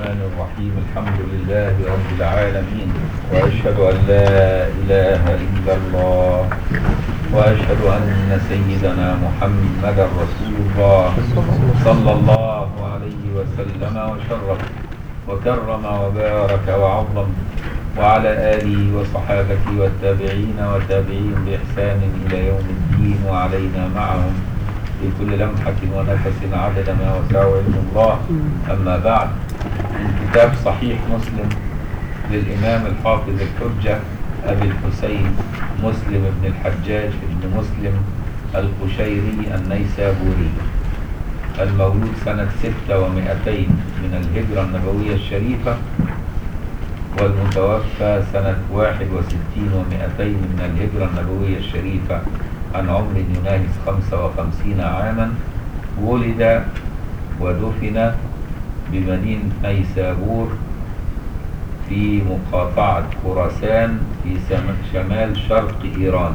الرحمن الرحيم الحمد لله رب العالمين وأشهد أن لا إله إلا الله وأشهد أن سيدنا محمدا رسول الله صلى الله عليه وسلم وشرف وكرم وبارك وعظم وعلى آله وصحابته والتابعين وتابعين بإحسان إلى يوم الدين وعلينا معهم في كل لمحة ونفس عدد ما وسعه علم الله أما بعد من كتاب صحيح مسلم للإمام الحافظ الحجة أبي الحسين مسلم بن الحجاج بن مسلم القشيري النيسابوري المولود سنة ستة ومائتين من الهجرة النبوية الشريفة والمتوفى سنة واحد وستين ومائتين من الهجرة النبوية الشريفة عن عمر يناهز خمسة وخمسين عاما ولد ودفن بمدينة نيسابور في مقاطعة خراسان في سم- شمال شرق إيران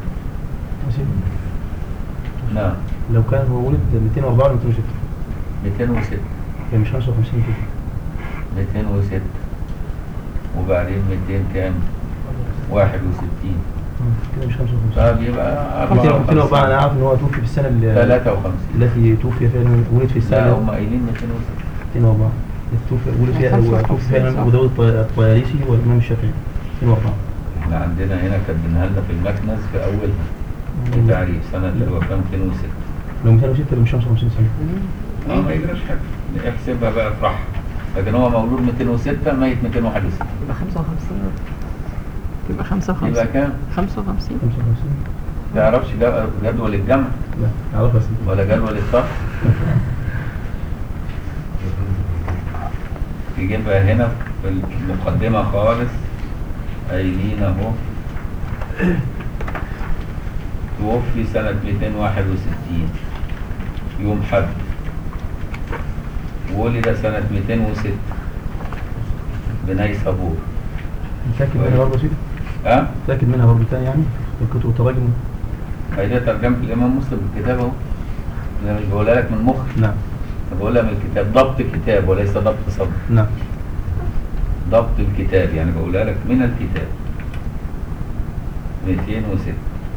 نعم لو كان هو ولد 204 ولا 206 206 يعني مش 55 كده 206 وبعدين 200 كام 61 كده مش 55 طب يبقى 204 انا عارف ان هو توفي في السنه اللي 53 التي توفي فيها ولد في السنه لا اللي- هم قايلين 206 204 توفي ولد فيها هو 55 توفي فيها صح. ابو داود الطيالسي والامام الشافعي 204 احنا عندنا هنا كاتبينها لنا في المكنز في اولها التعريف سنة الوفاة 206 لو 206 يبقى مش 55 سنه اه ما يجراش حاجة احسبها بقى افرح لكن هو مولود 206 ميت 261 يبقى 55 يبقى 55 يبقى كام؟ 55 55 تعرفش جا- جدول الجمع لا اعرفها سنة ولا جدول الصرف يجيبها هنا في المقدمة خالص قايلين اهو توفي سنة 261 يوم حد ولد سنة 206 بنيسابور متاكد منها برضه سيدي ها؟ متاكد منها برضه تاني يعني الكتب والتراجم هي ترجمة الإمام مسلم في الكتاب اهو أنا مش بقولها لك من مخي نعم أنا بقولها من الكتاب ضبط كتاب وليس ضبط صدر نعم ضبط الكتاب يعني بقولها لك من الكتاب 206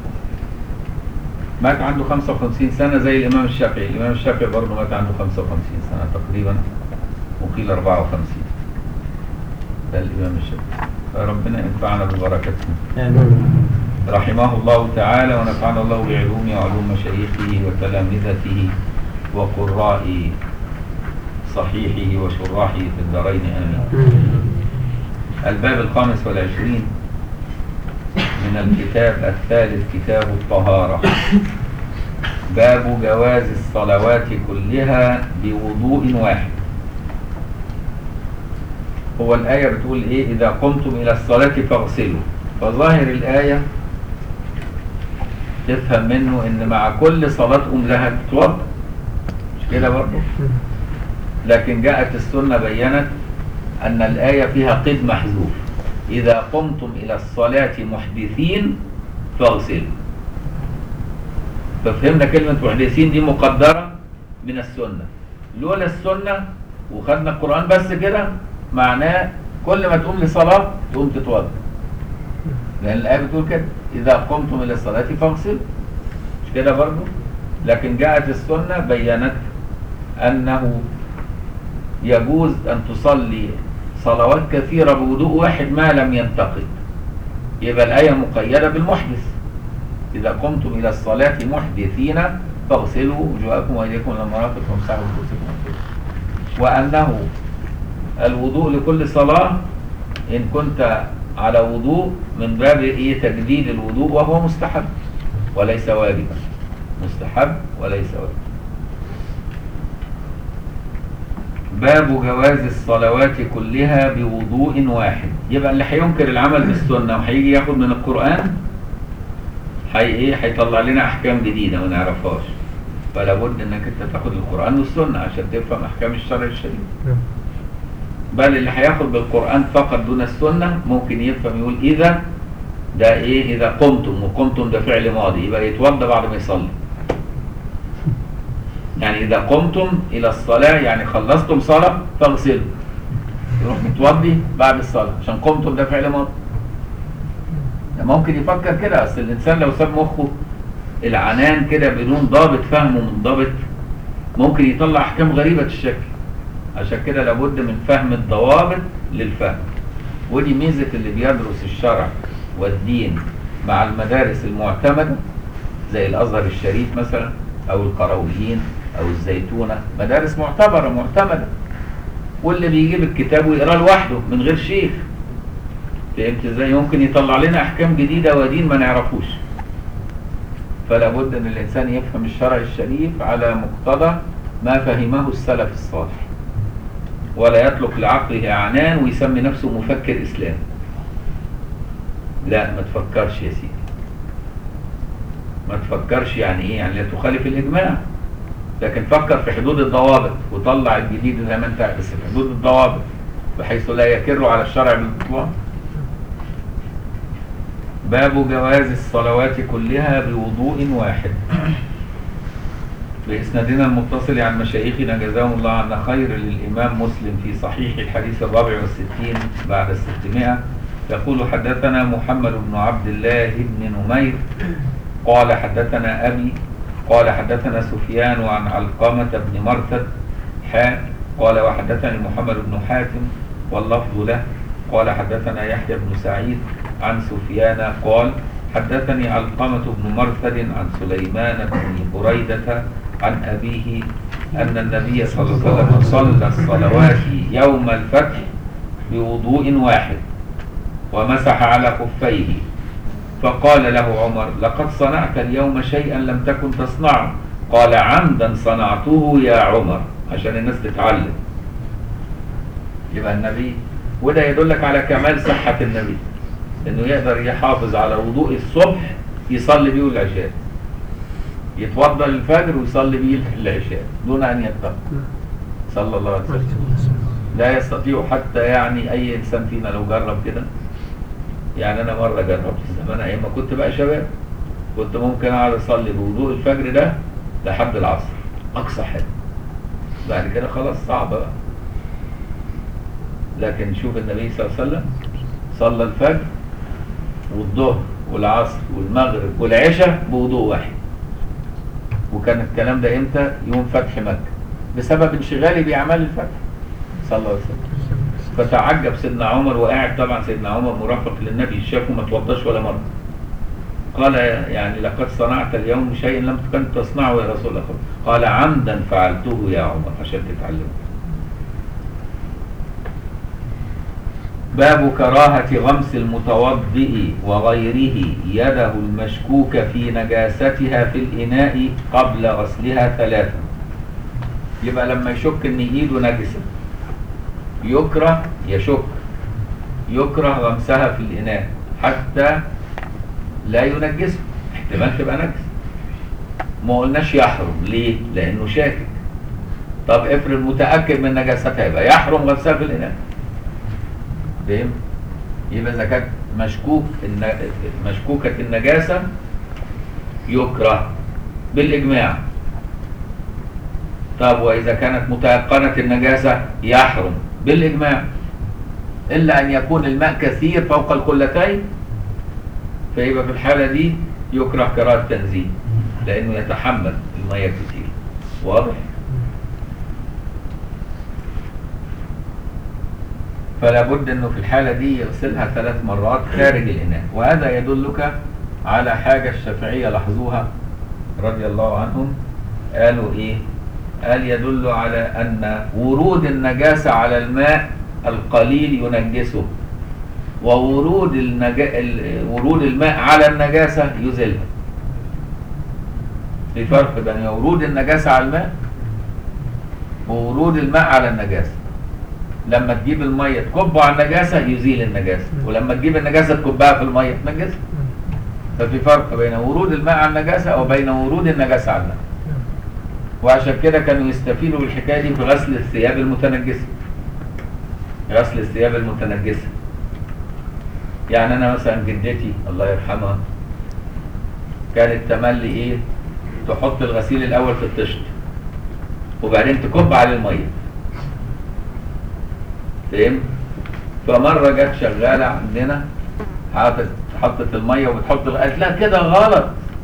مات عنده 55 سنة زي الإمام الشافعي الإمام الشافعي برضه مات عنده 55 سنة تقريبا وقيل 54 ده الإمام الشافعي فربنا ينفعنا ببركتهم آمين. رحمه الله تعالى ونفعنا الله بعلومه وعلوم مشايخه وتلامذته وقراء صحيحه وشراحه في الدارين آمين الباب الخامس والعشرين من الكتاب الثالث كتاب الطهارة باب جواز الصلوات كلها بوضوء واحد هو الآية بتقول إيه إذا قمتم إلى الصلاة فاغسلوا فظاهر الآية تفهم منه إن مع كل صلاة أم لها تتوضأ مش كده برضه لكن جاءت السنة بينت أن الآية فيها قيد محذوف إذا قمتم إلى الصلاة محدثين فاغسلوا ففهمنا كلمة محدثين دي مقدرة من السنة لولا السنة وخدنا القرآن بس كده معناه كل ما تقوم لصلاة تقوم تتوضا لأن الآية بتقول كده إذا قمتم إلى الصلاة فاغسلوا مش كده برضه لكن جاءت السنة بينت أنه يجوز أن تصلي صلوات كثيرة بوضوء واحد ما لم ينتقد يبقى الآية مقيدة بالمحدث إذا قمتم إلى الصلاة محدثين فاغسلوا وجوهكم وأيديكم إلى المرافق وامسحوا برؤوسكم وأنه الوضوء لكل صلاة إن كنت على وضوء من باب إيه تجديد الوضوء وهو مستحب وليس واجبا مستحب وليس واجبا باب جواز الصلوات كلها بوضوء واحد يبقى اللي هينكر العمل بالسنة وهيجي ياخد من القرآن هي ايه هيطلع لنا احكام جديدة ما نعرفهاش فلا بد انك انت تاخد القرآن والسنة عشان تفهم احكام الشرع الشريف نعم. بل اللي هياخد بالقرآن فقط دون السنة ممكن يفهم يقول إذا ده إيه إذا قمتم وقمتم ده فعل ماضي يبقى يتوضى بعد ما يصلي يعني إذا قمتم إلى الصلاة يعني خلصتم صلاة فاغسلوا يروح متوضي بعد الصلاه عشان قمتم ده فعل ماضي ده ممكن يفكر كده اصل الانسان لو ساب مخه العنان كده بدون ضابط فهمه منضبط ممكن يطلع احكام غريبه الشكل عشان كده لابد من فهم الضوابط للفهم ودي ميزه اللي بيدرس الشرع والدين مع المدارس المعتمده زي الازهر الشريف مثلا او القرويين او الزيتونه مدارس معتبره معتمده واللي بيجيب الكتاب ويقراه لوحده من غير شيخ فهمت ازاي ممكن يطلع لنا احكام جديده ودين ما نعرفوش فلا بد ان الانسان يفهم الشرع الشريف على مقتضى ما فهمه السلف الصالح ولا يطلق لعقله عنان ويسمي نفسه مفكر اسلامي لا ما تفكرش يا سيدي ما تفكرش يعني ايه يعني لا تخالف الاجماع لكن فكر في حدود الضوابط وطلع الجديد زي ما انت بس في حدود الضوابط بحيث لا يكر على الشرع بالبطلان باب جواز الصلوات كلها بوضوء واحد بإسنادنا المتصل عن مشايخنا جزاهم الله عنا خير للإمام مسلم في صحيح الحديث الرابع والستين بعد الستمائة يقول حدثنا محمد بن عبد الله بن نمير قال حدثنا أبي قال حدثنا سفيان عن علقمة بن مرثد حاء قال وحدثني محمد بن حاتم واللفظ له قال حدثنا يحيى بن سعيد عن سفيان قال حدثني علقمة بن مرثد عن سليمان بن بريدة عن أبيه أن النبي صلى الله عليه وسلم صلى الصلوات يوم الفتح بوضوء واحد ومسح على خفيه فقال له عمر لقد صنعت اليوم شيئا لم تكن تصنعه قال عمدا صنعته يا عمر عشان الناس تتعلم يبقى النبي وده يدلك على كمال صحة النبي انه يقدر يحافظ على وضوء الصبح يصلي بيه العشاء يتوضا الفجر ويصلي بيه العشاء دون ان يتقى صلى الله عليه وسلم لا يستطيع حتى يعني اي انسان فينا لو جرب كده يعني انا مره جربت زمان ايام ما كنت بقى شباب كنت ممكن اقعد اصلي بوضوء الفجر ده لحد العصر اقصى حاجه بعد كده خلاص صعب بقى لكن شوف النبي صلى الله عليه وسلم صلى الفجر والظهر والعصر والمغرب والعشاء بوضوء واحد وكان الكلام ده امتى يوم فتح مكة بسبب انشغالي بأعمال الفتح صلى الله عليه وسلم فتعجب سيدنا عمر وقاعد طبعا سيدنا عمر مرافق للنبي شافه ما توضاش ولا مرة قال يعني لقد صنعت اليوم شيء لم تكن تصنعه يا رسول الله قال عمدا فعلته يا عمر عشان تتعلمه باب كراهة غمس المتوضئ وغيره يده المشكوك في نجاستها في الإناء قبل غسلها ثلاثا يبقى لما يشك ان ايده نجسة يكره يشك يكره غمسها في الإناء حتى لا ينجسه احتمال تبقى نجس ما قلناش يحرم ليه؟ لأنه شاكك طب افرض متأكد من نجاستها يبقى يحرم غمسها في الإناء فهم؟ يبقى إذا كانت مشكوك الن... مشكوكة النجاسة يكره بالإجماع طب وإذا كانت متيقنة النجاسة يحرم بالإجماع إلا أن يكون الماء كثير فوق القلتين فيبقى في الحالة دي يكره كراهة تنزيل لأنه يتحمل المياه كتير واضح؟ فلا بد انه في الحالة دي يغسلها ثلاث مرات خارج الإناء وهذا يدلك على حاجة الشافعية لاحظوها رضي الله عنهم قالوا ايه قال يدل على ان ورود النجاسة على الماء القليل ينجسه وورود النجا... ال- ورود الماء على النجاسة يزيلها في فرق بين ورود النجاسة على الماء وورود الماء على النجاسة لما تجيب المية تكبه على النجاسة يزيل النجاسة ولما تجيب النجاسة تكبها في المية تنجسها ففي فرق بين ورود الماء على النجاسة وبين ورود النجاسة على الماء وعشان كده كانوا يستفيدوا بالحكاية دي في غسل الثياب المتنجسة غسل الثياب المتنجسة يعني أنا مثلا جدتي الله يرحمها كانت تملي إيه تحط الغسيل الأول في الطشت وبعدين تكب عليه المية فاهم فمره جت شغاله عندنا حاطت حطت الميه وبتحط قالت لا كده غلط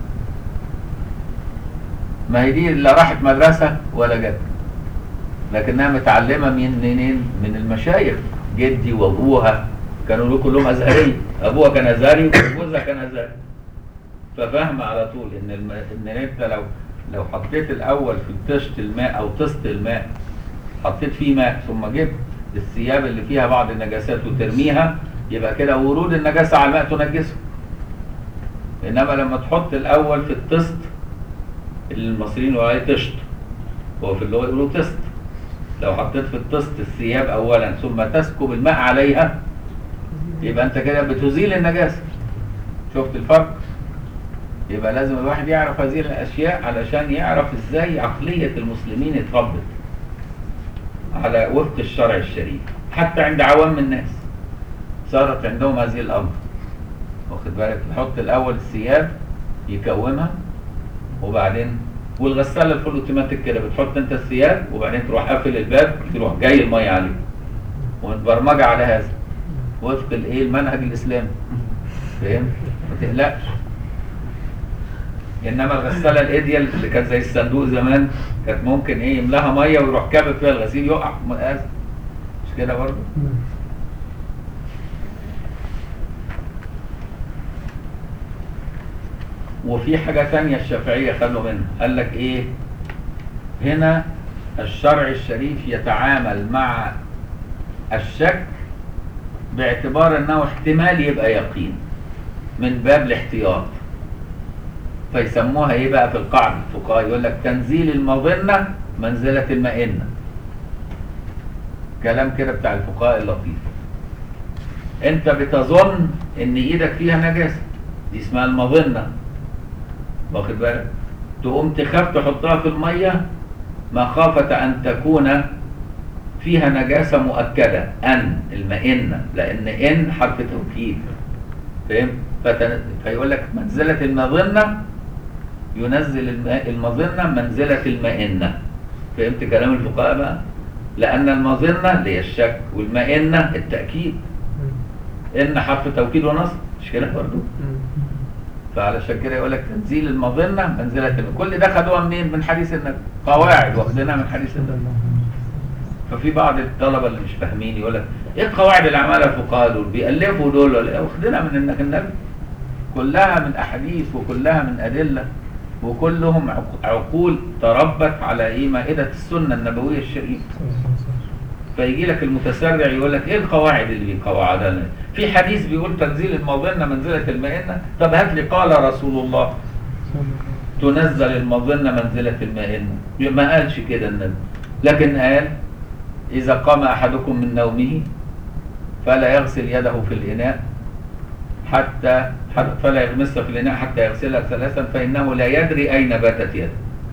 ما هي دي لا راحت مدرسه ولا جت لكنها متعلمه من منين من المشايخ جدي وابوها كانوا له كلهم ازهريه ابوها كان ازهري وجوزها كان ازهري ففاهمه على طول ان الم... ان انت لو لو حطيت الاول في طشت الماء او طست الماء حطيت فيه ماء ثم جبت الثياب اللي فيها بعض النجاسات وترميها يبقى كده ورود النجاسه على الماء تنجسه انما لما تحط الاول في الطست اللي المصريين يقولوا عليه طشت هو في اللغه يقولوا طست لو حطيت في الطست الثياب اولا ثم تسكب الماء عليها يبقى انت كده بتزيل النجاسه شفت الفرق يبقى لازم الواحد يعرف هذه الاشياء علشان يعرف ازاي عقليه المسلمين اتربت على وفق الشرع الشريف حتى عند عوام الناس صارت عندهم هذه الامر واخد بالك يحط الاول الثياب يكومها وبعدين والغساله الفول اوتوماتيك كده بتحط انت الثياب وبعدين تروح قافل الباب تروح جاي الميه عليه ومتبرمجه على هذا وفق الايه المنهج الاسلامي فاهم ما تقلقش انما الغساله الايديال اللي كانت زي الصندوق زمان كانت ممكن ايه يملاها ميه ويروح كابب فيها الغسيل يقع مقاس مش كده برضه وفي حاجة تانية الشافعية خدوا منها قال لك ايه هنا الشرع الشريف يتعامل مع الشك باعتبار انه احتمال يبقى يقين من باب الاحتياط فيسموها ايه بقى في القاعدة الفقهاء يقول لك تنزيل المظنة منزلة المئنة كلام كده بتاع الفقهاء اللطيف انت بتظن ان ايدك فيها نجاسة دي اسمها المظنة واخد بالك تقوم تخاف تحطها في المية مخافة أن تكون فيها نجاسة مؤكدة أن المئنة لأن إن حرف توكيد فاهم؟ فتن... فيقول لك منزلة المظنة ينزل الم... المظنة منزلة المئنة فهمت كلام الفقهاء بقى؟ لأن المظنة اللي هي الشك والمئنة التأكيد إن حرف توكيد ونصب مش كده برضه؟ فعلشان كده يقول لك تنزيل المظنه منزله الم... كل ده خدوها منين؟ من حديث النبي قواعد واخدينها من حديث النبي ففي بعض الطلبه اللي مش فاهمين يقول لك ايه القواعد اللي عملها الفقهاء دول؟ بيألفوا دول ولا ايه؟ واخدينها من الن- النبي كلها من احاديث وكلها من ادله وكلهم عق- عقول تربت على ايه مائده السنه النبويه الشريفه فيجي لك المتسرع يقول لك ايه القواعد اللي بيقواعدها لنا؟ في حديث بيقول تنزيل المظنه منزله المئنه طب هات لي قال رسول الله تنزل المظنه منزله المئنه ما قالش كده النبي لكن قال اذا قام احدكم من نومه فلا يغسل يده في الاناء حتى حتى- فلا يغمسها في الاناء حتى يغسلها ثلاثا فانه لا يدري اين باتت يده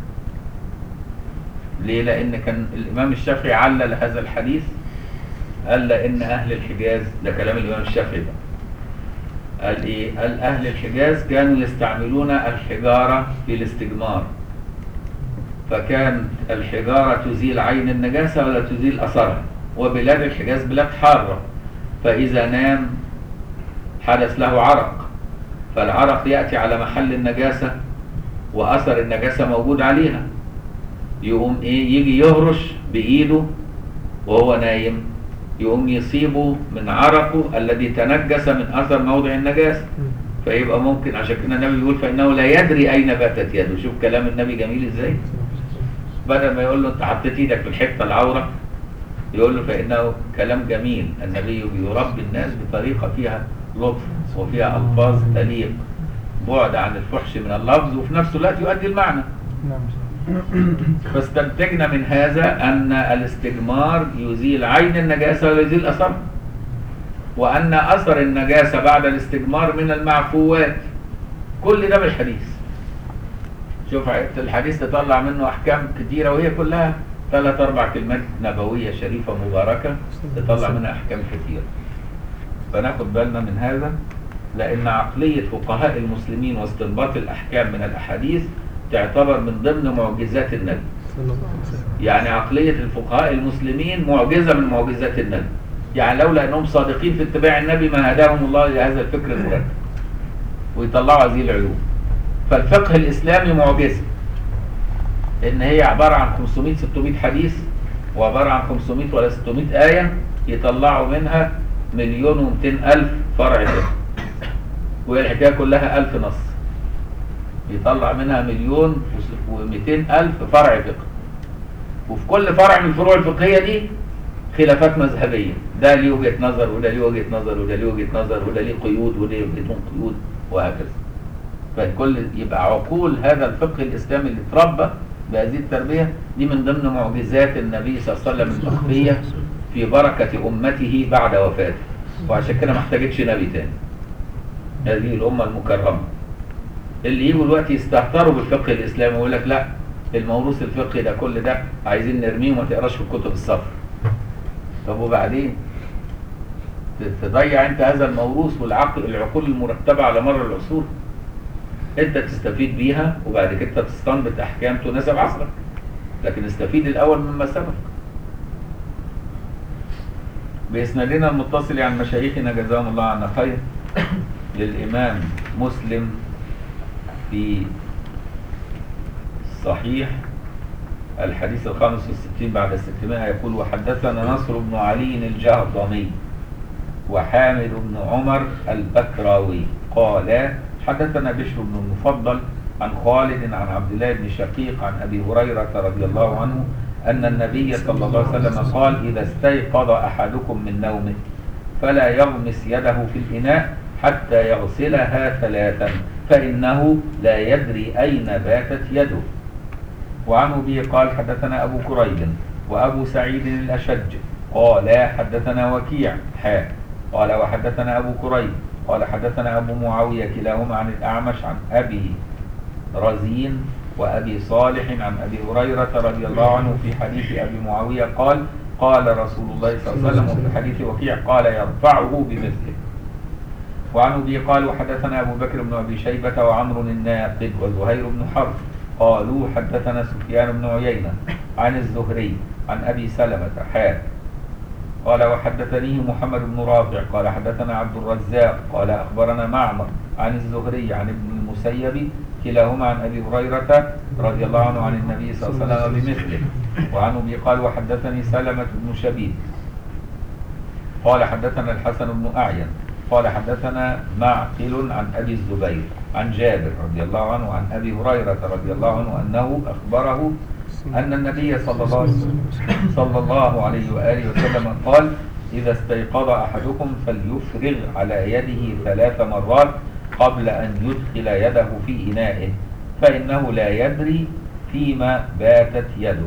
ليه؟ لأن كان الإمام الشافعي علل هذا الحديث قال لأن أهل الحجاز ده كلام الإمام الشافعي بقى قال إيه؟ قال أهل الحجاز كانوا يستعملون الحجارة في الاستجمار فكان الحجارة تزيل عين النجاسة ولا تزيل أثرها وبلاد الحجاز بلاد حارة فإذا نام حدث له عرق فالعرق يأتي على محل النجاسة وأثر النجاسة موجود عليها يقوم ايه يجي يهرش بايده وهو نايم يقوم يصيبه من عرقه الذي تنجس من اثر موضع النجاسه فيبقى ممكن عشان كده النبي بيقول فانه لا يدري اين باتت يده شوف كلام النبي جميل ازاي بدل ما يقول له انت حطيت ايدك في الحته العوره يقول له فانه كلام جميل النبي بيربي الناس بطريقه فيها لطف وفيها الفاظ تليق بعد عن الفحش من اللفظ وفي نفس الوقت يؤدي المعنى نعم فاستنتجنا من هذا أن الاستجمار يزيل عين النجاسة ولا يزيل أثرها وأن أثر النجاسة بعد الاستجمار من المعفوات كل ده بالحديث شوف الحديث تطلع منه أحكام كتيرة وهي كلها ثلاث أربع كلمات نبوية شريفة مباركة تطلع منها أحكام كتيرة فناخد بالنا من هذا لأن عقلية فقهاء المسلمين واستنباط الأحكام من الأحاديث تعتبر من ضمن معجزات النبي صلى الله عليه وسلم يعني عقلية الفقهاء المسلمين معجزة من معجزات النبي يعني لولا انهم صادقين في اتباع النبي ما هداهم الله لهذا الفكر المرتب ويطلعوا هذه العلوم فالفقه الاسلامي معجزه ان هي عباره عن 500 600 حديث وعباره عن 500 ولا 600 ايه يطلعوا منها مليون و200 الف فرع فقه وهي الحكايه كلها ألف نص يطلع منها مليون و200 الف فرع فقه وفي كل فرع من الفروع الفقهيه دي خلافات مذهبيه ده ليه وجهه نظر وده ليه وجهه نظر وده ليه وجهه نظر وده ليه قيود وده ليه بدون قيود وهكذا فالكل يبقى عقول هذا الفقه الاسلامي اللي اتربى بهذه التربيه دي من ضمن معجزات النبي صلى الله عليه وسلم المخفيه في بركه امته بعد وفاته وعشان كده ما احتاجتش نبي تاني هذه الامه المكرمه اللي يجوا دلوقتي يستهتروا بالفقه الاسلامي ويقول لك لا الموروث الفقهي ده كل ده عايزين نرميه وما تقراش في الكتب الصفر طب وبعدين تضيع انت هذا الموروث والعقل العقول المرتبه على مر العصور انت تستفيد بيها وبعد كده تستنبط احكام تناسب عصرك لكن استفيد الاول مما سبق باسنادنا المتصل عن مشايخنا جزاهم الله عنا خير للامام مسلم في صحيح الحديث الخامس والستين بعد الستمائة يقول وحدثنا نصر بن علي الجهضمي وحامد بن عمر البكراوي قال حدثنا بشر بن المفضل عن خالد عن عبد الله بن شقيق عن أبي هريرة رضي الله عنه أن النبي صلى الله عليه وسلم قال إذا استيقظ أحدكم من نومه فلا يغمس يده في الإناء حتى يغسلها ثلاثا فإنه لا يدري أين باتت يده وعن أبي قال حدثنا أبو كريب وأبو سعيد الأشج قال حدثنا وكيع حاء قال وحدثنا أبو كريب قال حدثنا أبو معاوية كلاهما عن الأعمش عن أبي رزين وأبي صالح عن أبي هريرة رضي الله عنه في حديث أبي معاوية قال قال رسول الله صلى الله عليه وسلم وفي حديث وكيع قال يرفعه بمثله وعن أبي قال وحدثنا أبو بكر بن أبي شيبة وعمر الناقد وزهير بن حرب قالوا حدثنا سفيان بن عيينة عن الزهري عن أبي سلمة حاء قال وحدثنيه محمد بن رافع قال حدثنا عبد الرزاق قال أخبرنا معمر عن الزهري عن ابن المسيب كلاهما عن أبي هريرة رضي الله عنه عن النبي صلى الله عليه وسلم بمثله وعن أبي قال وحدثني سلمة بن شبيب قال حدثنا الحسن بن أعين قال حدثنا معقل عن أبي الزبير عن جابر رضي الله عنه عن أبي هريرة رضي الله عنه أنه أخبره أن النبي صلى الله, صلى الله عليه وآله وسلم قال إذا استيقظ أحدكم فليفرغ على يده ثلاث مرات قبل أن يدخل يده في إنائه فإنه لا يدري فيما باتت يده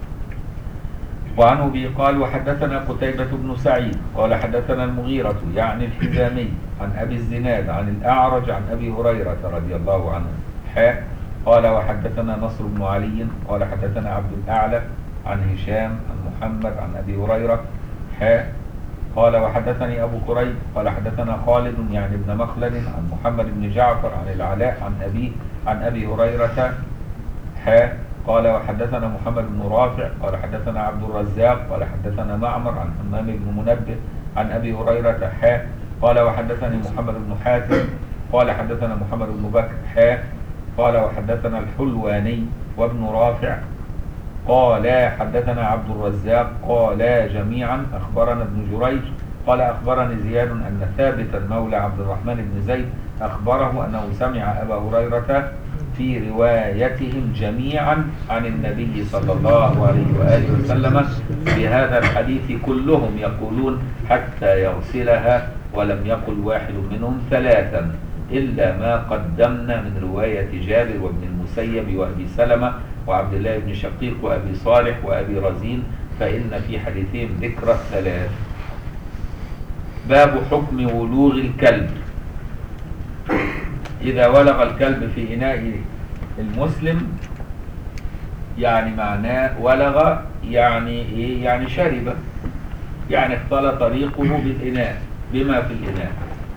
وعن أبي قال وحدثنا قتيبة بن سعيد قال حدثنا المغيرة يعني الحزامي عن أبي الزناد عن الأعرج عن أبي هريرة رضي الله عنه حاء قال وحدثنا نصر بن علي قال حدثنا عبد الأعلى عن هشام عن محمد عن أبي هريرة حاء قال وحدثني أبو كريب قال حدثنا خالد يعني ابن مخلد عن محمد بن جعفر عن العلاء عن أبي عن أبي هريرة حاء قال وحدثنا محمد بن رافع قال حدثنا عبد الرزاق قال حدثنا معمر عن حمام بن منبه عن أبي هريرة حاء قال وحدثني محمد بن حاتم قال حدثنا محمد بن بكر حاء قال وحدثنا الحلواني وابن رافع قال حدثنا عبد الرزاق قال جميعا أخبرنا ابن جريج قال أخبرني زياد أن ثابتا مولى عبد الرحمن بن زيد أخبره أنه سمع أبا هريرة في روايتهم جميعا عن النبي صلى الله عليه وآله وسلم بهذا الحديث كلهم يقولون حتى يغسلها ولم يقل واحد منهم ثلاثا إلا ما قدمنا من رواية جابر وابن المسيب وأبي سلمة وعبد الله بن شقيق وأبي صالح وأبي رزين فإن في حديثهم ذكر الثلاث باب حكم ولوغ الكلب إذا ولغ الكلب في إناء المسلم يعني معناه ولغ يعني إيه؟ يعني شرب يعني اختلط ريقه بالإناء بما في الإناء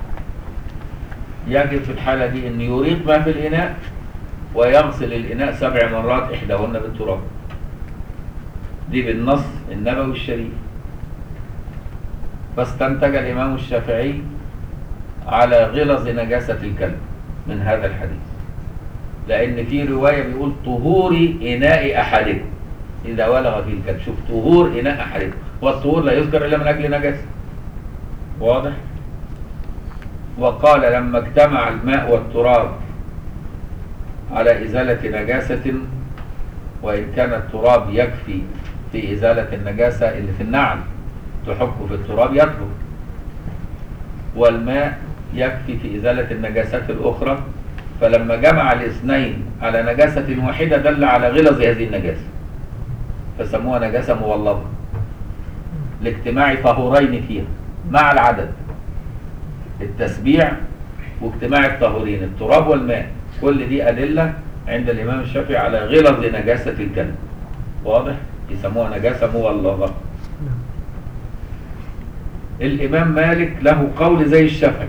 يجب في الحالة دي أن يريق ما في الإناء ويغسل الإناء سبع مرات إحداهن بالتراب دي بالنص النبوي الشريف فاستنتج الإمام الشافعي على غلظ نجاسة الكلب من هذا الحديث لأن في رواية بيقول طهور إناء أحدكم إذا ولغ فيه الكلب شوف طهور إناء أحدكم والطهور لا يذكر إلا من أجل نجاسة واضح وقال لما اجتمع الماء والتراب على إزالة نجاسة وإن كان التراب يكفي في إزالة النجاسة اللي في النعل تحك في التراب يطهر والماء يكفي في إزالة النجاسات الأخرى فلما جمع الاثنين على نجاسة واحدة دل على غلظ هذه النجاسة فسموها نجاسة مغلظة لاجتماع طهورين فيها مع العدد التسبيع واجتماع الطهورين التراب والماء كل دي أدلة عند الإمام الشافعي على غلظ نجاسة الكلب واضح؟ يسموها نجاسة مغلظة الإمام مالك له قول زي الشافعي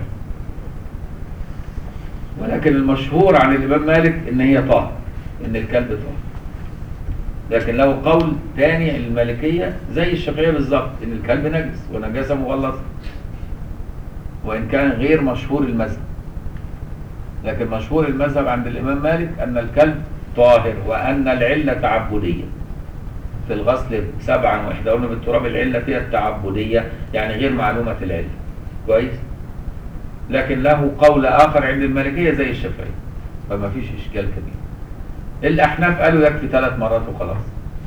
ولكن المشهور عن الإمام مالك إن هي طاهر إن الكلب طاهر لكن له قول تاني المالكية زي الشافعية بالظبط إن الكلب نجس ونجاسة مغلظة وإن كان غير مشهور المذهب لكن مشهور المذهب عند الإمام مالك أن الكلب طاهر وأن العلة تعبدية في الغسل سبعا وإحداهن بالتراب العلة فيها التعبدية يعني غير معلومة العلة كويس لكن له قول آخر عند المالكية زي الشافعي فما فيش إشكال كبير الأحناف قالوا يكفي ثلاث مرات وخلاص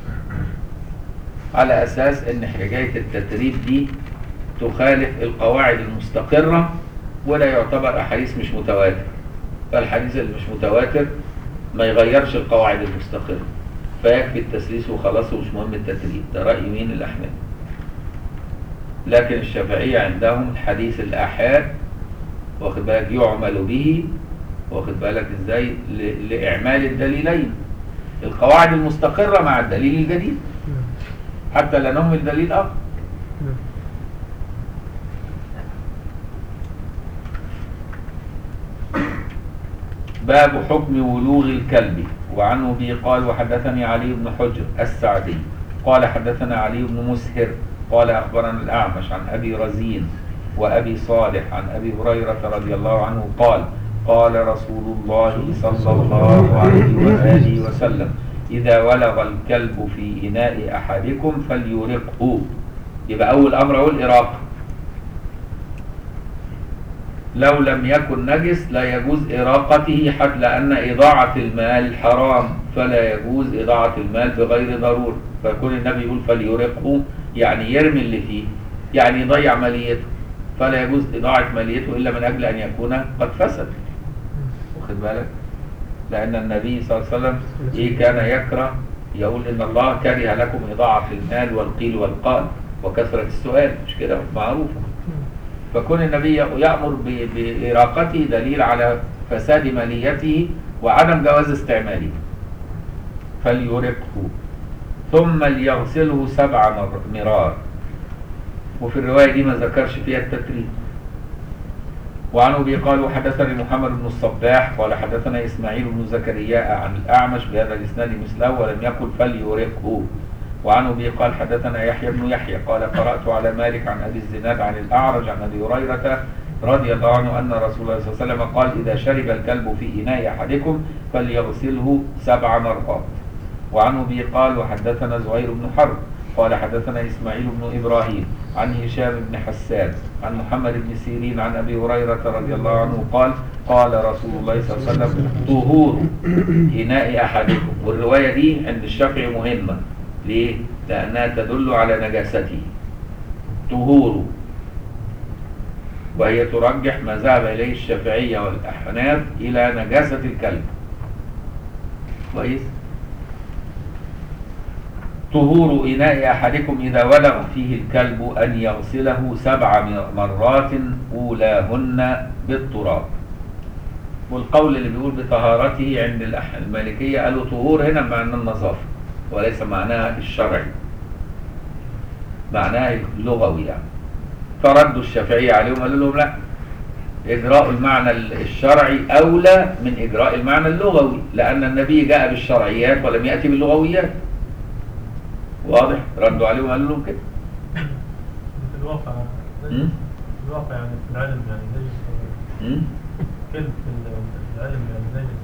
على أساس إن حكاية التتريب دي تخالف القواعد المستقرة ولا يعتبر أحاديث مش متواتر فالحديث اللي مش متواتر ما يغيرش القواعد المستقرة فيكفي التسليس وخلاص ومش مهم التتريب ده رأي مين الأحناف لكن الشافعية عندهم الحديث الآحاد واخد بالك يعمل به واخد بالك ازاي ل- لإعمال الدليلين القواعد المستقرة مع الدليل الجديد حتى لا نهمل دليل آخر باب حكم ولوغ الكلب وعنه به قال وحدثني علي بن حجر السعدي قال حدثنا علي بن مسهر قال أخبرنا الأعمش عن أبي رزين وأبي صالح عن أبي هريرة رضي الله عنه قال قال رسول الله صلى الله عليه وآله وسلم إذا ولغ الكلب في إناء أحدكم فليرقه يبقى أول أمر هو الإراقة لو لم يكن نجس لا يجوز إراقته حتى لأن إضاعة المال حرام فلا يجوز إضاعة المال بغير ضرورة فيكون النبي يقول فليرقه يعني يرمي اللي فيه يعني يضيع ماليته فلا يجوز إضاعة ماليته إلا من أجل أن يكون قد فسد واخد بالك لأن النبي صلى الله عليه وسلم إيه كان يكره يقول إن الله كره لكم إضاعة المال والقيل والقال وكثرة السؤال مش كده معروفة فكون النبي يأمر ب- بإراقته دليل على فساد ماليته وعدم جواز استعماله فليرقه ثم ليغسله سبع مر- مرار وفي الرواية دي ما ذكرش فيها التتريب وعن ابي قال وحدثني محمد بن الصباح قال حدثنا اسماعيل بن زكريا عن الاعمش بهذا الاسناد مثله ولم يقل فليرقه وعن ابي قال حدثنا يحيى بن يحيى قال قرات على مالك عن ابي الزناد عن الاعرج عن ابي هريره رضي الله عنه ان رسول الله صلى الله عليه وسلم قال اذا شرب الكلب في اناء احدكم فليغسله سبع مرات وعن ابي قال وحدثنا زهير بن حرب قال حدثنا اسماعيل بن ابراهيم عن هشام بن حسان عن محمد بن سيرين عن ابي هريره رضي الله عنه قال قال رسول الله صلى الله عليه وسلم طهور اناء احدكم والروايه دي عند الشافعي مهمه ليه؟ لانها تدل على نجاسته طهور وهي ترجح ما ذهب اليه الشافعيه والاحناف الى نجاسه الكلب كويس طهور إناء أحدكم إذا ولغ فيه الكلب أن يغسله سبع مرات أولاهن بالتراب والقول اللي بيقول بطهارته عند الأح- المالكية قالوا طهور هنا بمعنى النظافة وليس معناها الشرعي معناها اللغوي يعني فردوا الشافعية عليهم قالوا لهم لا إجراء المعنى الشرعي أولى من إجراء المعنى اللغوي لأن النبي جاء بالشرعيات ولم يأتي باللغويات واضح ردوا عليهم قالوا لهم كده في الواقع م? الواقع يعني في العلم يعني نجس ولا- م? كلب في ال- في العلم يعني نجس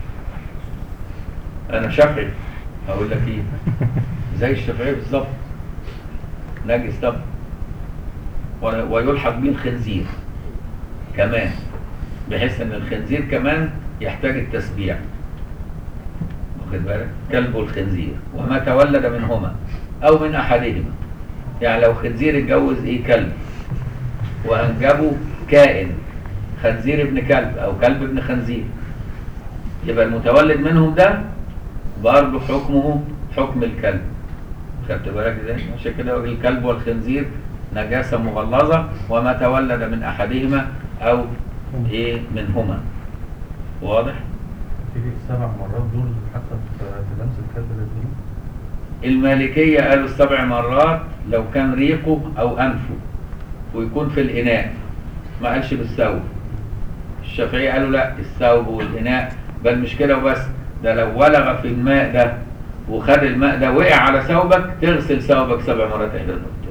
ولا- انا شافعي اقول لك ايه زي الشافعي بالظبط نجس طبعا و- ويلحق به الخنزير كمان بحيث ان الخنزير كمان يحتاج التسبيع واخد بالك كلب الخنزير وما تولد منهما او من احدهما يعني لو خنزير اتجوز ايه كلب وانجبه كائن خنزير ابن كلب او كلب ابن خنزير يبقى المتولد منهم ده برضه حكمه حكم الكلب خدت بالك ازاي عشان كده الكلب والخنزير نجاسة مغلظة وما تولد من أحدهما أو إيه منهما واضح في السبع مرات دول حتى في في لمس الكلب لازم المالكية قالوا السبع مرات لو كان ريقه أو أنفه ويكون في الإناء ما قالش بالثوب الشافعية قالوا لا الثوب والإناء بل مش كده وبس ده لو ولغ في الماء ده وخد الماء ده وقع على ثوبك تغسل ثوبك سبع مرات إحدى الدكتور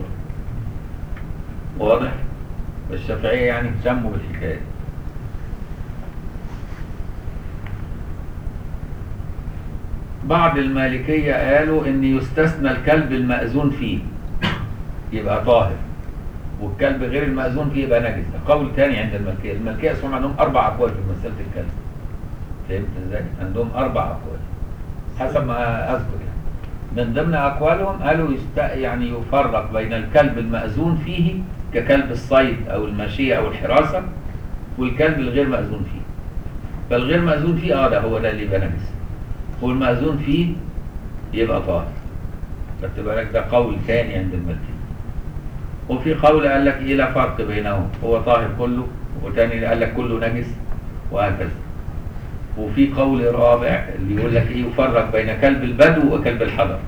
واضح الشافعية يعني اهتموا بالحكاية دي. بعض المالكية قالوا ان يستثنى الكلب المأذون فيه يبقى طاهر والكلب غير المأذون فيه يبقى نجس ده قول تاني عند المالكية المالكية اسمهم عندهم أربع أقوال في مسألة الكلب فهمت ازاي؟ عندهم أربع أقوال حسب ما أذكر يعني من ضمن أقوالهم قالوا يست... يعني يفرق بين الكلب المأذون فيه ككلب الصيد أو الماشية أو الحراسة والكلب الغير مأذون فيه فالغير مأذون فيه اه ده هو ده اللي يبقى نجس والمأذون فيه يبقى طاهر خدت بالك ده قول ثاني عند المالكية وفي قول قال لك ايه لا فرق بينهم هو طاهر كله وتاني قال لك كله نجس وهكذا وفي قول رابع اللي يقول لك ايه يفرق بين كلب البدو وكلب الحضر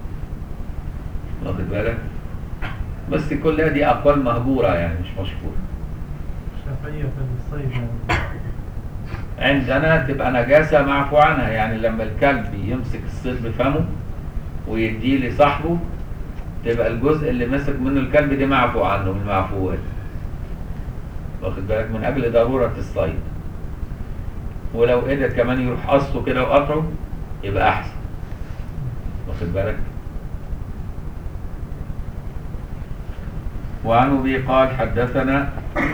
واخد بالك بس كلها دي اقوال مهجوره يعني مش مشهوره الشافعية في الصيد يعني عندنا تبقى نجاسة معفو عنها يعني لما الكلب يمسك الصيد بفمه ويديه لصاحبه تبقى الجزء اللي مسك منه الكلب دي معفو عنه من المعفوات واخد بالك من أجل ضرورة الصيد ولو قدر كمان يروح قصه كده وقطعه يبقى أحسن واخد بالك وعن أبي قال حدثنا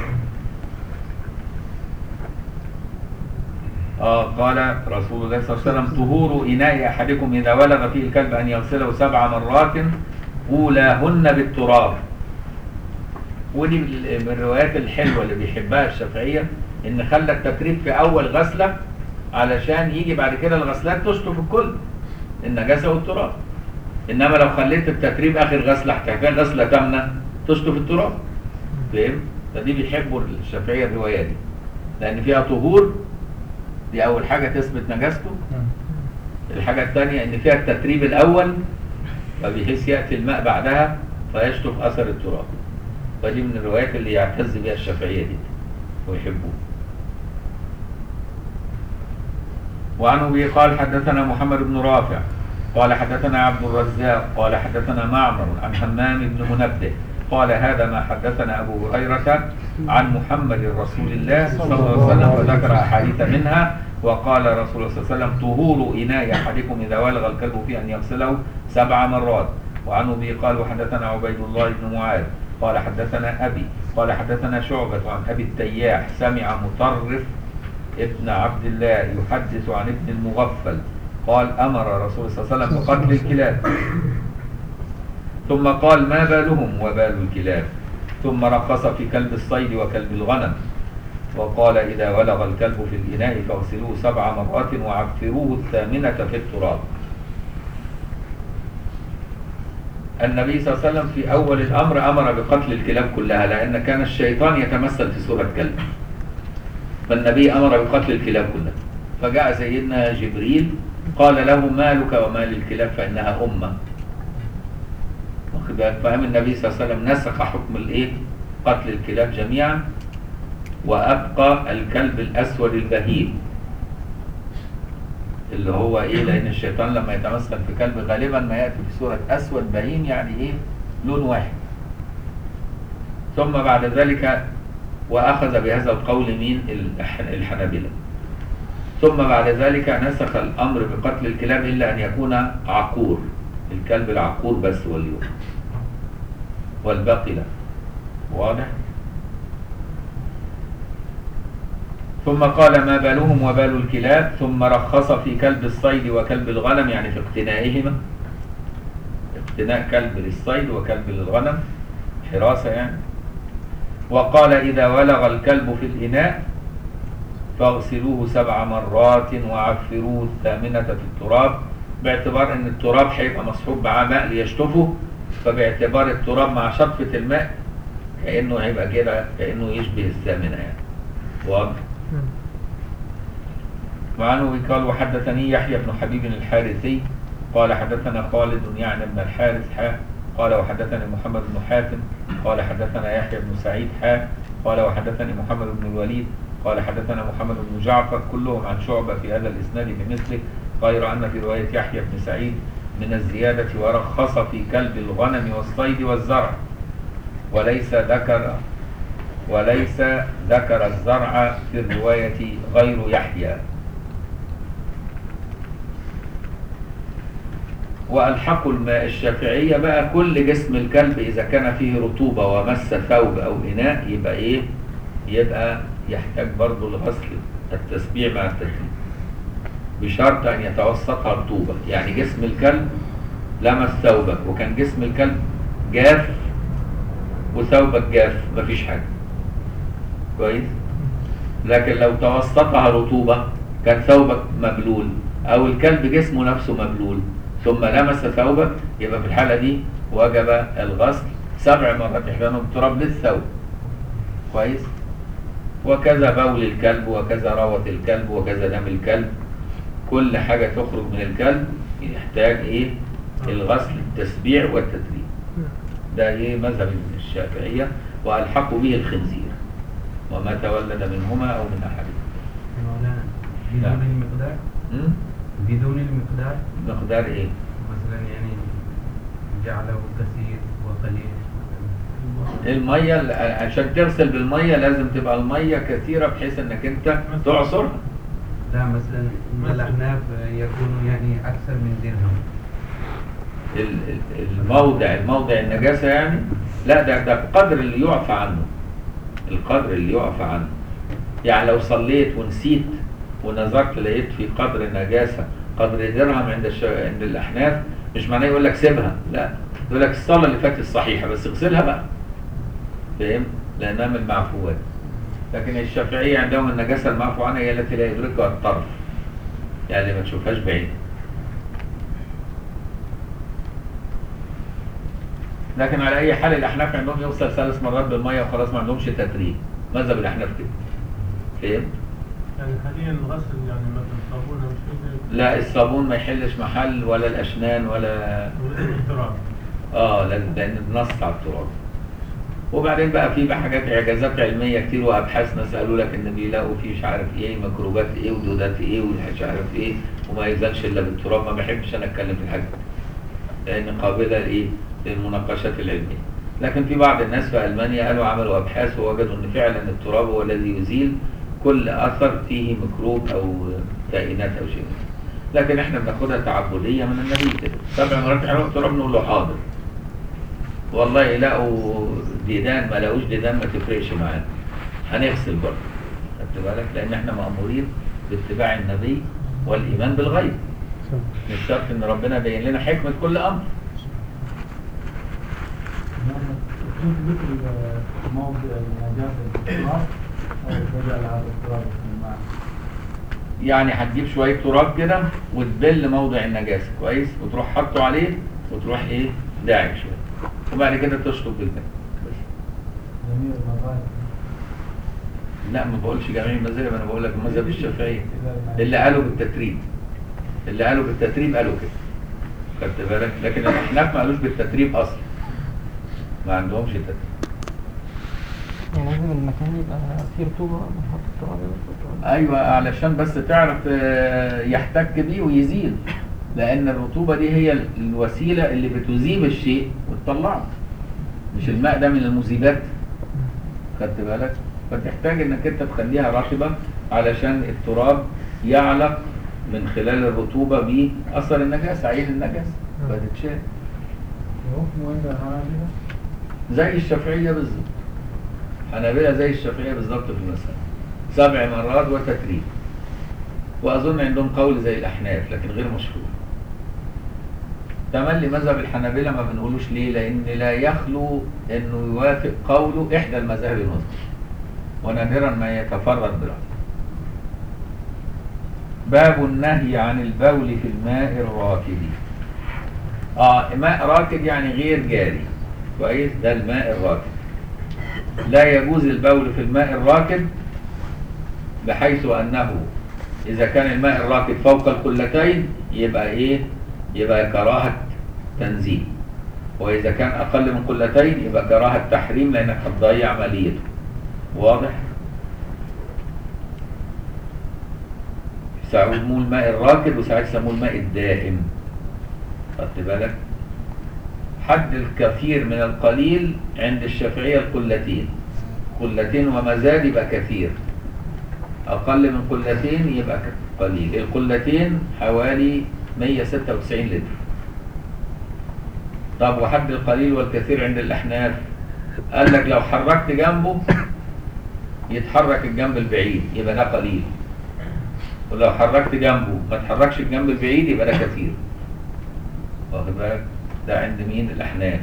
آه قال رسول الله صلى الله عليه وسلم طهور إناء أحدكم إذا ولغ فيه الكلب أن يغسله سبع مرات أولاهن بالتراب ودي من من الروايات الحلوة اللي بيحبها الشافعية إن خلى التتريب في أول غسلة علشان يجي بعد كده الغسلات تشطف الكل النجاسة والتراب إنما لو خليت التتريب آخر غسلة هتحتاج غسلة كاملة تشطف التراب فاهم؟ فدي بيحبوا الشافعية الرواية دي لأن فيها طهور دي أول حاجة تثبت نجاسته الحاجة الثانية إن فيها التتريب الأول فبحيث يأتي الماء بعدها فيشطف أثر التراب فدي من الروايات اللي يعتز بها الشافعية دي ويحبوه وعن أبي قال حدثنا محمد بن رافع قال حدثنا عبد الرزاق قال حدثنا معمر عن حمام بن منبه قال هذا ما حدثنا أبو هريرة عن محمد رسول الله صلى الله عليه وسلم وذكر أحاديث منها وقال رسول الله صلى الله عليه وسلم طهور إناء أحدكم إذا ولغ الكلب في أن يغسله سبع مرات وعن أبي قال وحدثنا عبيد الله بن معاذ قال حدثنا أبي قال حدثنا شعبة عن أبي التياح سمع مطرف ابن عبد الله يحدث عن ابن المغفل قال أمر رسول الله صلى الله عليه وسلم بقتل الكلاب ثم قال ما بالهم وبال الكلاب ثم رخص في كلب الصيد وكلب الغنم وقال إذا ولغ الكلب في الإناء فاغسلوه سبع مرات وعفروه الثامنة في التراب النبي صلى الله عليه وسلم في أول الأمر أمر بقتل الكلاب كلها لأن كان الشيطان يتمثل في صورة كلب فالنبي أمر بقتل الكلاب كلها فجاء سيدنا جبريل قال له مالك ومال الكلاب فإنها أمة واخد بالك فهم النبي صلى الله عليه وسلم نسخ حكم الايه قتل الكلاب جميعا وابقى الكلب الاسود البهيم اللي هو ايه لان الشيطان لما يتمثل في كلب غالبا ما ياتي في صوره اسود بهيم يعني ايه لون واحد ثم بعد ذلك وأخذ بهذا القول مين الح- الحنابلة ثم بعد ذلك نسخ الأمر بقتل الكلاب إلا أن يكون عقور الكلب العقور بس هو اللي يقتل. والباقي لا واضح ثم قال ما بالهم وبال الكلاب ثم رخص في كلب الصيد وكلب الغنم يعني في اقتنائهما اقتناء كلب للصيد وكلب للغنم حراسة يعني وقال إذا ولغ الكلب في الإناء فاغسلوه سبع مرات وعفروه الثامنة في التراب باعتبار ان التراب هيبقى مصحوب معاه ماء ليشطفه فباعتبار التراب مع شطفة الماء كأنه هيبقى كده كأنه يشبه الثامنة يعني واضح وعنه قال وحدثني يحيى بن حبيب الحارثي قال حدثنا خالد يعني بن الحارث حا قال وحدثني محمد بن حاتم قال حدثنا يحيى بن سعيد حا قال وحدثني محمد بن الوليد قال حدثنا محمد بن جعفر كلهم عن شعبة في هذا الإسناد بمثله غير أن في رواية يحيى بن سعيد من الزيادة ورخص في كلب الغنم والصيد والزرع وليس ذكر وليس ذكر الزرع في الرواية غير يحيى وألحقوا الماء الشافعية بقى كل جسم الكلب إذا كان فيه رطوبة ومس ثوب أو إناء يبقى إيه؟ يبقى يحتاج برضه لغسل التسبيع مع التسبيع بشرط أن يتوسطها رطوبة يعني جسم الكلب لمس ثوبك وكان جسم الكلب جاف وثوبك جاف مفيش حاجة كويس لكن لو توسطها رطوبة كان ثوبك مبلول أو الكلب جسمه نفسه مبلول ثم لمس ثوبك يبقى في الحالة دي وجب الغسل سبع مرات إحداهم تراب للثوب كويس وكذا بول الكلب وكذا روث الكلب وكذا دم الكلب كل حاجة تخرج من الكلب يحتاج إيه الغسل التسبيع والتتريب ده إيه مذهب الشافعية وألحقوا به الخنزير وما تولد منهما أو من أحدهما مولانا نعم. بدون المقدار م? بدون المقدار مقدار إيه مثلا يعني جعله كثير وقليل المية ال- عشان تغسل بالمية لازم تبقى المية كثيرة بحيث انك انت تعصرها لا مثلا من الأحناف يكون يعني أكثر من درهم ال- ال- الموضع الموضع النجاسة يعني لا ده ده القدر اللي يعفى عنه القدر اللي يعفى عنه يعني لو صليت ونسيت ونظرت لقيت في قدر نجاسة قدر درهم عند الش... عند الأحناف مش معناه يقول لك سيبها لا يقول لك الصلاة اللي فاتت صحيحة بس اغسلها بقى فاهم؟ لأنها من المعفوات لكن الشافعية عندهم النجاسة المعفو عنها هي التي لا يدركها الطرف يعني اللي ما تشوفهاش بعيد لكن على اي حال الاحناف عندهم يغسل ثلاث مرات بالميه وخلاص ما عندهمش تتريب مذهب الاحناف كده فاهم يعني حاليا الغسل يعني مثلا صابون او شيء لا الصابون ما يحلش محل ولا الاشنان ولا ولازم التراب اه لازم لان النص على التراب وبعدين بقى في بقى حاجات اعجازات علميه كتير وابحاث ناس قالوا لك ان بيلاقوا فيه مش عارف ايه ميكروبات ايه ودودات ايه ومش عارف ايه وما يزالش الا بالتراب ما بحبش انا اتكلم في الحاجات دي. لان قابله لايه؟ للمناقشات العلميه. لكن في بعض الناس في المانيا قالوا عملوا ابحاث ووجدوا ان فعلا التراب هو الذي يزيل كل اثر فيه ميكروب او كائنات او شيء. لكن احنا بناخدها تعبديه من النبي كده. سبع مرات يحرقوا التراب نقول له حاضر. والله يلاقوا ديدان ما لقوش ديدان ما تفرقش معانا. هنغسل برضه. خدت بالك؟ لان احنا مامورين باتباع النبي والايمان بالغيب. مش شرط ان ربنا يبين لنا حكمه كل امر. مثل موضع النجاسة التراب أو تجعل هذا التراب في الماء يعني هتجيب شويه تراب كده وتبل موضع النجاسه كويس وتروح حاطه عليه وتروح ايه داعك شويه وبعد كده تشطب بالماء بس جميع المذاهب لا ما بقولش جميع المذاهب انا بقول لك المذهب الشافعي إذا ما- اللي قالوا بالتتريب اللي قالوا بالتتريب قالوا كده خدت بالك لكن الاحناف ما قالوش بالتتريب اصلا ما عندهمش تتريب يعني لازم المكان يبقى فيه رطوبة بنحط التراب يبقى ايوه علشان بس تعرف آه، يحتك بيه ويزيل لان الرطوبه دي هي ال- الوسيله اللي بتذيب الشيء وتطلعه مش الماء ده من المذيبات خدت بالك فتحتاج انك انت تخليها رطبه علشان التراب يعلق من خلال الرطوبه باثر النجاسه عين النجاسه فتتشال حكمه عند الحنابلة زي الشافعيه بالظبط حنابلة زي الشافعيه بالظبط في المساله سبع مرات وتتريب واظن عندهم قول زي الاحناف لكن غير مشهور تملي مذهب الحنابلة ما بنقولوش ليه لان لا يخلو انه يوافق قوله احدى المذاهب المذكورة ونادرا ما يتفرد برأيه باب النهي عن البول في الماء الراكد اه ماء راكد يعني غير جاري كويس ده الماء الراكد لا يجوز البول في الماء الراكد بحيث انه اذا كان الماء الراكد فوق القلتين يبقى ايه يبقى كراهة تنزيل واذا كان اقل من قلتين يبقى كراهة تحريم لانك هتضيع عمليته واضح ساعات يسموه الماء الراكد وساعات يسموه الماء الدائم خدت بالك حد الكثير من القليل عند الشافعية القلتين قلتين وما زاد يبقى كثير أقل من قلتين يبقى ك- قليل القلتين حوالي 196 لتر طب وحد القليل والكثير عند الأحناف قال لك لو حركت جنبه يتحرك الجنب البعيد يبقى ده قليل ولو حركت جنبه ما تحركش الجنب البعيد يبقى ده كثير واخد بالك ده عند مين الأحناف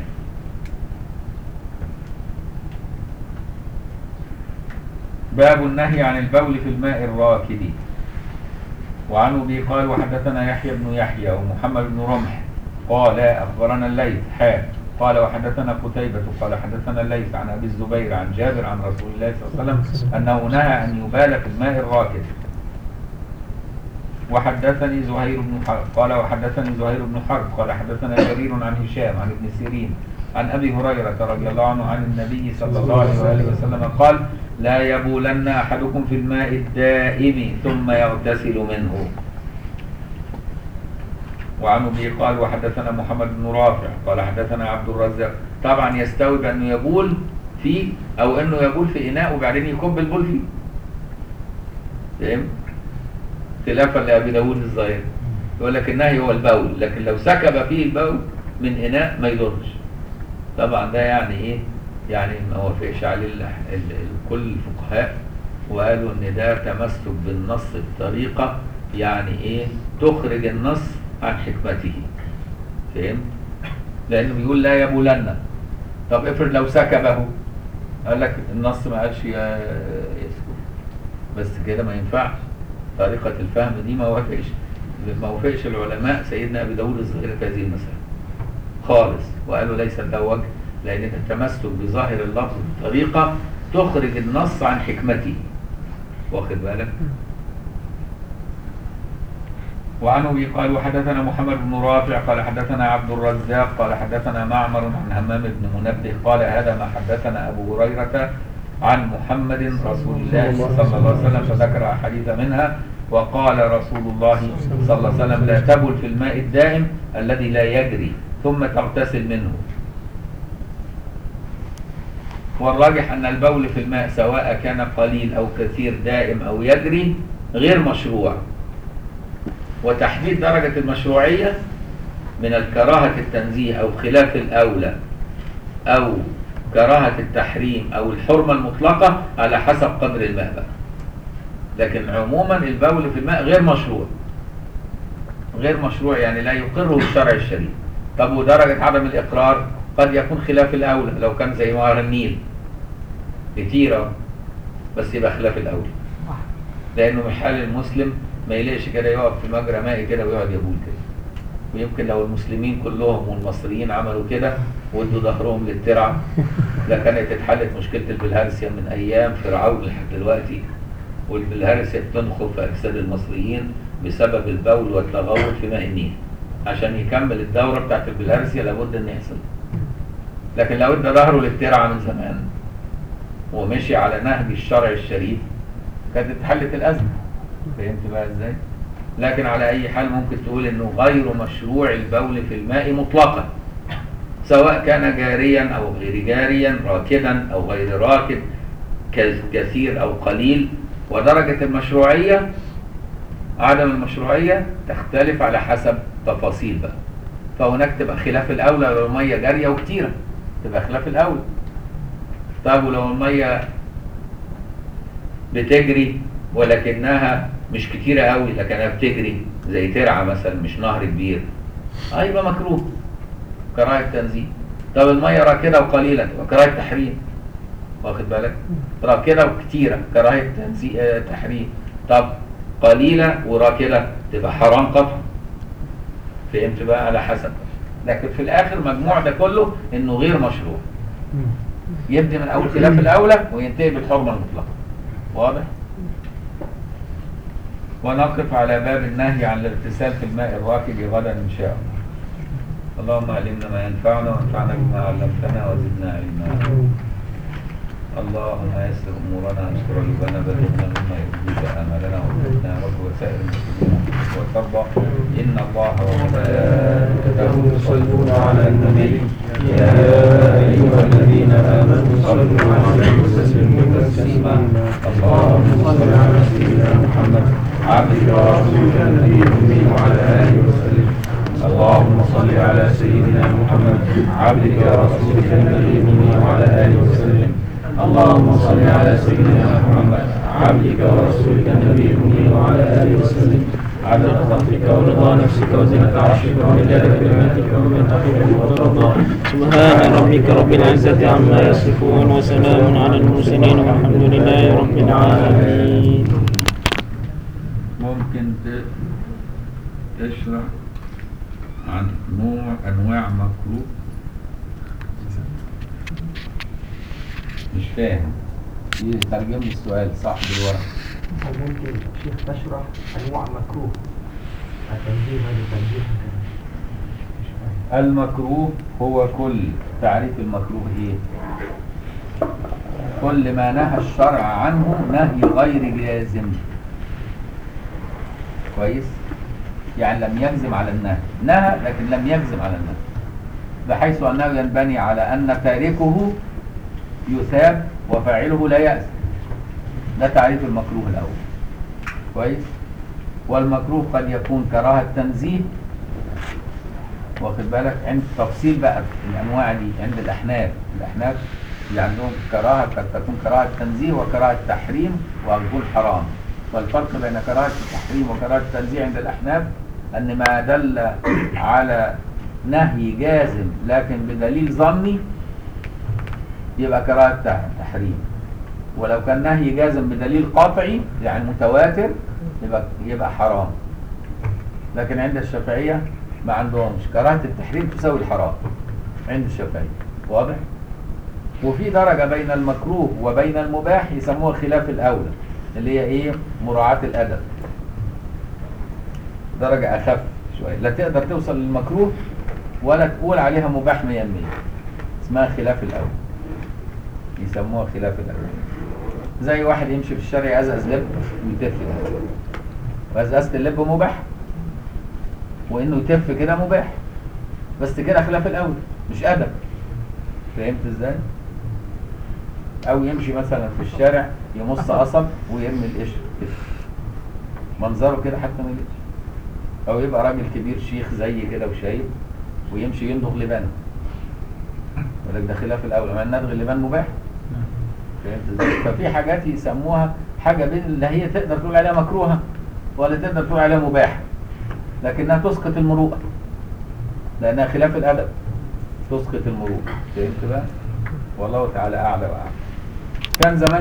باب النهي عن البول في الماء الراكد وعن ابي قال وحدثنا يحيى بن يحيى ومحمد بن رمح قال اخبرنا الليث حاء قال وحدثنا قتيبة قال حدثنا الليث عن ابي الزبير عن جابر عن رسول الله صلى الله عليه وسلم انه نهى ان يبال في الماء الراكد وحدثني زهير بن حرب قال وحدثني زهير بن حرب قال حدثنا جرير عن هشام عن ابن سيرين عن ابي هريره رضي الله عنه عن النبي صلى الله عليه واله وسلم قال لا يبولن احدكم في الماء الدائم ثم يغتسل منه وعن ابي قال وحدثنا محمد بن رافع قال حدثنا عبد الرزاق طبعا يستوي بانه يبول فيه او انه يبول في اناء وبعدين يكب البول فيه فهمت خلافا لابي داود الظاهري يقول لك النهي هو البول لكن لو سكب فيه البول من اناء ما يضرش طبعا ده يعني ايه يعني ما وافقش عليه ال- ال- ال- كل الفقهاء وقالوا ان ده تمسك بالنص بطريقه يعني ايه تخرج النص عن حكمته فهمت لانه بيقول لا يبولن طب افرض لو سكبه قال لك النص ما قالش يا- يسكب بس كده ما ينفعش طريقة الفهم دي ما وافقش ما وافقش العلماء سيدنا أبي داود الظاهري في هذه المسألة خالص وقالوا ليس له وجه لأن التمسك بظاهر اللفظ بطريقة تخرج النص عن حكمته واخد بالك وعن ابي قال وحدثنا محمد بن رافع قال حدثنا عبد الرزاق قال حدثنا معمر عن همام بن منبه قال هذا ما حدثنا ابو هريره عن محمد رسول الله صلى الله عليه وسلم فذكر احاديث منها وقال رسول الله صلى الله عليه وسلم لا تبل في الماء الدائم الذي لا يجري ثم تغتسل منه والراجح أن البول في الماء سواء كان قليل أو كثير دائم أو يجري غير مشروع وتحديد درجة المشروعية من الكراهة التنزيه أو خلاف الأولى أو كراهة التحريم أو الحرمة المطلقة على حسب قدر الماء بقى لكن عموما البول في الماء غير مشروع غير مشروع يعني لا يقره الشرع الشريف طب ودرجة عدم الإقرار قد يكون خلاف الأولى لو كان زي نهر النيل كتيرة بس يبقى خلاف الأولى لأنه من حال المسلم ما يلاقيش كده يقف في مجرى مائي كده ويقعد يبول كده ويمكن لو المسلمين كلهم والمصريين عملوا كده وادوا ظهرهم للترعة لكانت اتحلت مشكلة البلهارسيا من أيام فرعون لحد دلوقتي والبلهارسيا بتنخر في أجساد المصريين بسبب البول والتغوط في ماء النيل عشان يكمل الدورة بتاعت البلهارسيا لابد ان يحصل لكن لو ادى ظهره للترعة من زمان ومشي على نهج الشرع الشريف كانت اتحلت الأزمة فهمت بقى ازاي؟ لكن على أي حال ممكن تقول إنه غير مشروع البول في الماء مطلقا سواء كان جاريا أو غير جاريا راكدا أو غير راكد ك- كثير أو قليل ودرجة المشروعية عدم المشروعية تختلف على حسب تفاصيل بقى فهناك تبقى خلاف الأولى لو المية جارية وكتيرة تبقى خلاف الأولى طب ولو المية بتجري ولكنها مش كتيرة قوي لكنها بتجري زي ترعة مثلا مش نهر كبير اه يبقى مكروه كراهة تنزيه طب المية راكدة وقليلة تبقى كراهة تحريم واخد بالك راكدة وكتيرة كراهة تنزيه آه تحريم طب قليلة وراكدة تبقى حرام قطعا فهمت بقى على حسب لكن في الاخر مجموع ده كله انه غير مشروع يبدي من اول خلاف الاولى وينتهي بالحرمه المطلقه واضح ونقف على باب النهي عن الاغتسال في الماء الراكد غدا ان شاء الله اللهم علمنا ما ينفعنا وانفعنا بما علمتنا وزدنا علما اللهم يسر امورنا استر عيوبنا بلغنا مما يرضيك املنا وارزقنا يا رب وسائر المسلمين وترضى ان الله وملائكته يصلون على النبي يا ايها الذين امنوا صلوا عليه وسلموا تسليما اللهم صل على سيدنا محمد عبدك ورسولك النبي الامي وعلى اله وسلم اللهم صل على سيدنا محمد عبدك ورسولك النبي الامي وعلى اله وسلم اللهم صل على سيدنا محمد عبدك ورسولك النبي الأمي وعلى آله وسلم عدد خلقك ورضا نفسك وزنة عرشك ومداد كلماتك ومن تحبه وترضى سبحان ربك رب العزة عما يصفون وسلام على المرسلين والحمد لله رب العالمين ممكن ت- تشرح عن نوع أنواع مكروه مش فاهم ترجم لي السؤال صح بالورق هل ممكن شيخ تشرح أنواع مكروه التنزيه هذا تنزيه مش فاهم المكروه هو كل تعريف المكروه ايه كل ما نهى الشرع عنه نهي غير جازم كويس يعني لم يجزم على النهي نهى لكن لم يجزم على النهي بحيث انه ينبني على ان تاركه يثاب وفاعله لا يأثم ده تعريف المكروه الاول كويس والمكروه قد يكون كراهة تنزيه واخد بالك عند تفصيل بقى في الانواع دي عند الاحناف الاحناف اللي عندهم كراهه قد تكون كراهه تنزيه وكراهه تحريم ويكون حرام والفرق بين كراهه التحريم وكراهه التنزيه عند الاحناف ان ما دل على نهي جازم لكن بدليل ظني يبقى كراهه تح- تحريم ولو كان نهي جازم بدليل قطعي يعني متواتر يبقى يبقى حرام لكن عند الشافعية ما عندهمش كراهة التحريم تساوي الحرام عند الشافعية واضح؟ وفي درجة بين المكروه وبين المباح يسموها خلاف الأولى اللي هي إيه؟ مراعاة الأدب درجة أخف شوية لا تقدر توصل للمكروه ولا تقول عليها مباح 100% اسمها خلاف الأولى يسموها خلاف الأولى زي واحد يمشي في الشارع يزقز لب ويتف كده وزقزة اللب مباح وانه يتف كده مباح بس كده خلاف الاول مش ادب فهمت ازاي او يمشي مثلا في الشارع يمص قصب ويرمي القشر كده منظره كده حتى ما يجيش او يبقى راجل كبير شيخ زي كده وشايب ويمشي يندغ لبان يقول لك ده خلاف الاول مع ان ندغ اللبان مباح فهمت ازاي ففي حاجات يسموها حاجه بين اللي هي تقدر تقول عليها مكروهه ولا تقدر تقول عليها مباحه لكنها تسقط المروءة لأنها خلاف الأدب تسقط المروءة فهمت بقى؟ والله تعالى أعلى وأعلم كان زمان